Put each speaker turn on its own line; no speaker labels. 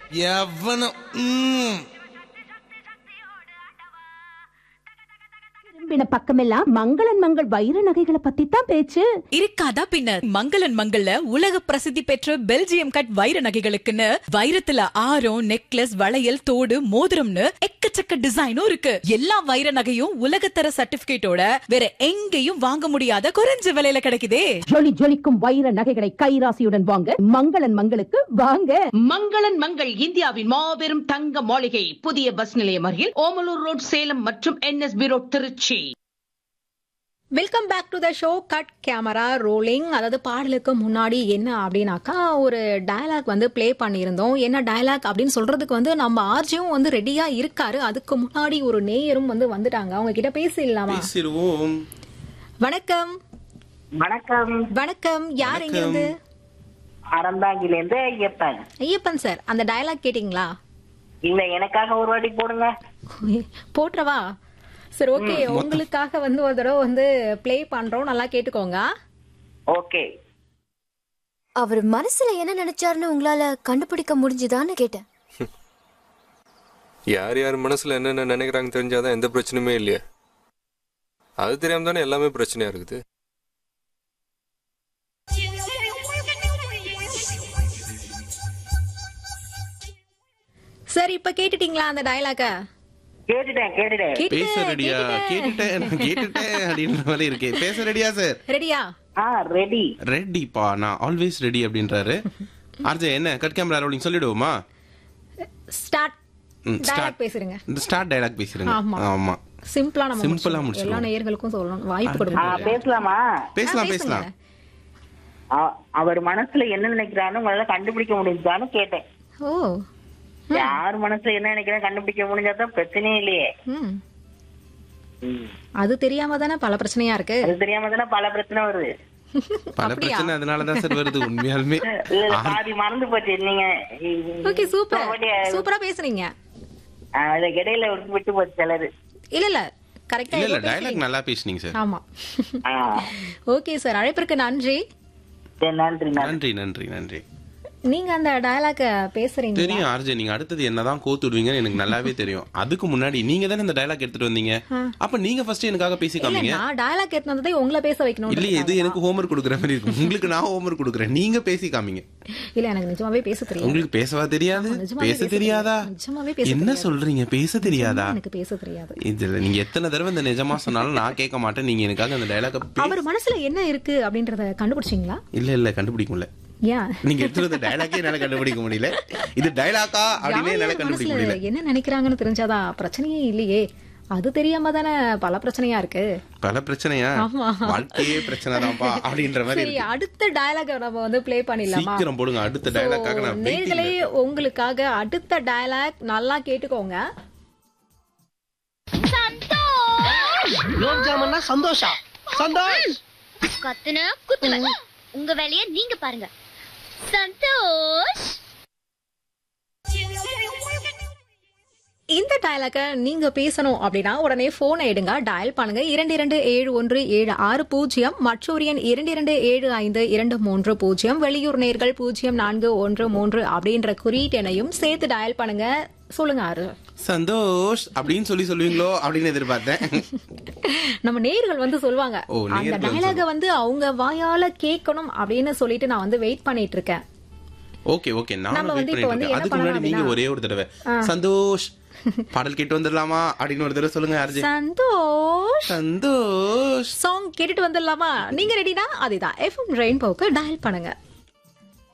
எவனும் ம்.
திரும்பின பக்கமெல்லாம் மங்களன் மங்கள் வைர நகைகளை பத்தி தான் பேச்சு
இருக்காதா பின்ன மங்களன் மங்கள்ல உலக பிரசித்தி பெற்ற பெல்ஜியம் கட் வைர நகைகளுக்குன்னு வைரத்துல ஆரம் நெக்லஸ் வளையல் தோடு மோதிரம்னு எக்கச்சக்க டிசைனும் இருக்கு எல்லா வைர நகையும் உலகத்தர சர்டிபிகேட்டோட வேற எங்கேயும் வாங்க முடியாத குறைஞ்ச விலையில கிடைக்குதே
ஜொலி ஜொலிக்கும் வைர நகைகளை கைராசியுடன் வாங்க மங்களன் மங்களுக்கு வாங்க
மங்களன் மங்கள் இந்தியாவின் மாபெரும் தங்க மாளிகை புதிய பஸ் நிலையம் அருகில் ஓமலூர் ரோட் சேலம் மற்றும் NSP road Tiruchi
welcome back to the show cut camera rolling அதாவது பாடலுக்கு முன்னாடி என்ன அப்படின்னாக்கா ஒரு டயலாக் வந்து ப்ளே பண்ணியிருந்தோம் என்ன டயலாக் அப்படின்னு சொல்றதுக்கு வந்து நம்ம ஆர்ஜியும் வந்து ரெடியா இருக்காரு அதுக்கு முன்னாடி ஒரு நேயரும் வந்து வந்துட்டாங்க அவங்க கிட்ட பேசிடலாமா
பேசிடுவோம்
வணக்கம்
வணக்கம்
வணக்கம் யார் எங்க இருந்து
அறந்தாங்கிலேருந்து ஐயப்பன்
ஐயப்பன் சார் அந்த டயலாக் கேட்டிங்களா
இல்ல எனக்காக ஒரு வாட்டி போடுங்க
போட்டுறவா சரி ஓகே உங்களுக்காக வந்து ஒரு தடவை வந்து ப்ளே பண்றோம் நல்லா கேட்டுக்கோங்க
ஓகே
அவர் மனசுல என்ன நினைச்சாருன்னு உங்களால கண்டுபிடிக்க முடிஞ்சுதான்னு கேட்டேன்
யார் யார் மனசுல என்னென்ன நினைக்கிறாங்க தெரிஞ்சாதான் எந்த பிரச்சனையுமே இல்லையே அது தெரியாம தானே எல்லாமே பிரச்சனையா இருக்குது
சார் இப்ப கேட்டுட்டீங்களா அந்த டயலாக்க
கேட்டுட்டேன் கேட்டுட்டேன்
பேச ரெடியா கேட்டுட்டேன் நான் கேட்டுட்டேன் அப்படின்ற மாதிரி இருக்கே பேச ரெடியா சார்
ரெடியா
ஆ ரெடி
ரெடிப்பா நான் ஆல்வேஸ் ரெடி அப்படின்றாரு ஆர்ஜே என்ன கட் கேமரா ரோலிங் சொல்லிடுவோமா
ஸ்டார்ட்
ம்,
டயலாக்
start.
பேசுறீங்க
இந்த ஸ்டார்ட் டயலாக் பேசுறேங்க
ஆமா.
ஆமா
சிம்பிளா நம்ம
Simple ஆ
முடிச்சிடணும்.
முடிச்சிடணும்.
எல்லா நேயர்களுக்கும் சொல்லணும் வாய்ப்பு
ஆ
கொடுங்க
பேசலாமா
பேசலாம்
ஆ,
பேசலாம்
பேசுங்க.
அ- அவர் மனசுல என்ன நினைக்கிறான்னு உங்களால கண்டுபிடிக்க முடிஞ்சான்னு கேட்டேன்
ஓ
யார் மனசுல என்ன நினைக்கிறேன் கண்டுபிடிக்க முடிஞ்சாதான் பிரச்சனையே இல்லையே
ம்
ம்.
அது தெரியாம தானே பல பிரச்சனையா இருக்கு
அது தெரியாம தானே பல பிரச்சனை வருது
பல பிரச்சனை அதனாலதான் சார் வருது உண்மையாலுமே
இல்ல இல்ல, பாதி மறந்து போச்சு நீங்க
ஓகே சூப்பர்
மறுபடி,
சூப்பரா பேசுறீங்க
ஆ, அதுக்கு இடையில விட்டு விட்டு போச்சு சிலரு
இல்ல இல்ல கரெக்டா
இல்ல இல்ல டயலாக் நல்லா பேசுனீங்க சார்
ஆமா
ஆ,
ஓகே சார் அழைப்பிற்கு நன்றி
சரி, நன்றி நன்றி
நன்றி நன்றி நன்றி
நீங்க அந்த டயலாக்க பேசுறீங்க
தெரியும் ஆர்ஜே நீங்க அடுத்தது என்னதான் கோத்துடுவீங்கன்னு எனக்கு நல்லாவே தெரியும் அதுக்கு முன்னாடி நீங்க தானே இந்த டயலாக் எடுத்துட்டு வந்தீங்க அப்ப நீங்க ஃபர்ஸ்ட் எனக்காக பேசி
இல்ல
காமிங்க
நான் டயலாக் எடுத்து வந்ததே உங்களை பேச வைக்கணும்
இல்ல இது எனக்கு ஹோம்ஒர்க் கொடுக்குற மாதிரி இருக்கு உங்களுக்கு நான் ஹோம்ஒர்க் கொடுக்குறேன் நீங்க பேசி காமிங்க
இல்ல எனக்கு நிஜமாவே பேச தெரியும்
உங்களுக்கு பேசவா தெரியாது
நிஜமாவே
பேச
பேச
தெரியாதா
தெரியாது. நிஜமாவே பேச
என்ன
தெரியாது.
சொல்றீங்க பேச தெரியாதா
எனக்கு பேச தெரியாது
இதுல நீங்க எத்தனை தடவை இந்த நிஜமா சொன்னாலும் நான் கேட்க மாட்டேன் நீங்க எனக்காக அந்த டயலாக
அவர் மனசுல என்ன இருக்கு அப்படின்றத கண்டுபிடிச்சீங்களா
இல்ல இல்ல கண்டுபிடிக்க முடியல
ஏன்
நீங்க எடுத்துட்டு வந்த டயலாக்கே என்னால கண்டுபிடிக்க முடியல இது டயலாக்கா அப்படின்னு
யார்
என்னால
யார்
கண்டுபிடிக்க
மனசுல
முடியல
என்ன நினைக்கிறாங்கன்னு தெரிஞ்சாதான் பிரச்சனையே இல்லையே அது தெரியாம தானே பல பிரச்சனையா இருக்கு
பல பிரச்சனையா
ஆமா.
வாழ்க்கையே பிரச்சனை தான்ப்பா அப்படின்ற மாதிரி
சரி
இருக்கு
அடுத்த டயலாக நம்ம வந்து ப்ளே பண்ணிடலாமா
சீக்கிரம் போடுங்க அடுத்த டயலாக்காக நான்
நேர்களே
waiting ல
உங்களுக்காக அடுத்த டயலாக் நல்லா கேட்டுக்கோங்க
குலோப் ஜாமுன்னா சந்தோஷம் சந்தோஷ்
கத்துன குத்துன உங்க வேலைய நீங்க பாருங்க சந்தோஷ்
இந்த டயலாக நீங்க பேசணும் அப்படின்னா உடனே போனை எடுங்க டயல் பண்ணுங்க இரண்டு இரண்டு ஏழு ஒன்று ஏழு ஆறு பூஜ்ஜியம் மற்றொரு எண் இரண்டு இரண்டு ஏழு ஐந்து இரண்டு மூன்று பூஜ்ஜியம் வெளியூர் நேர்கள் பூஜ்ஜியம் நான்கு ஒன்று மூன்று அப்படின்ற குறியீட்டெனையும் சேர்த்து டயல் பண்ணுங்க சொல்லுங்க ஆறு
சந்தோஷ் அப்படின்னு சொல்லி சொல்லுவீங்களோ அப்படின்னு எதிர்பார்த்தேன்
நம்ம நேர்கள் வந்து சொல்லுவாங்க
ஓ,
அந்த
நேயர்கள்
டயலாக வந்து அவங்க வாயால கேட்கணும் அப்படின்னு சொல்லிட்டு நான் வந்து வெயிட் பண்ணிட்டு இருக்கேன்
ஓகே ஓகே
நம்ம
நானும்
வந்து
வெயிட்
இப்ப
பண்ணிட்டு
வந்து
இருக்கேன்
என்ன
அதுக்கு முன்னாடி நீங்க
பண்ணலாம்
ஒரே ஒரு தடவை சந்தோஷ் பாடல் கேட்டு வந்துடலாமா அப்படின்னு ஒரு தடவை சொல்லுங்க அர்ஜுன்
சந்தோஷ்
சந்தோஷ்
சாங் கேட்டுட்டு வந்துடலாமா நீங்க ரெடினா அதுதான் எஃப்எம் ரெயின்போக்கு டயல் பண்ணுங்க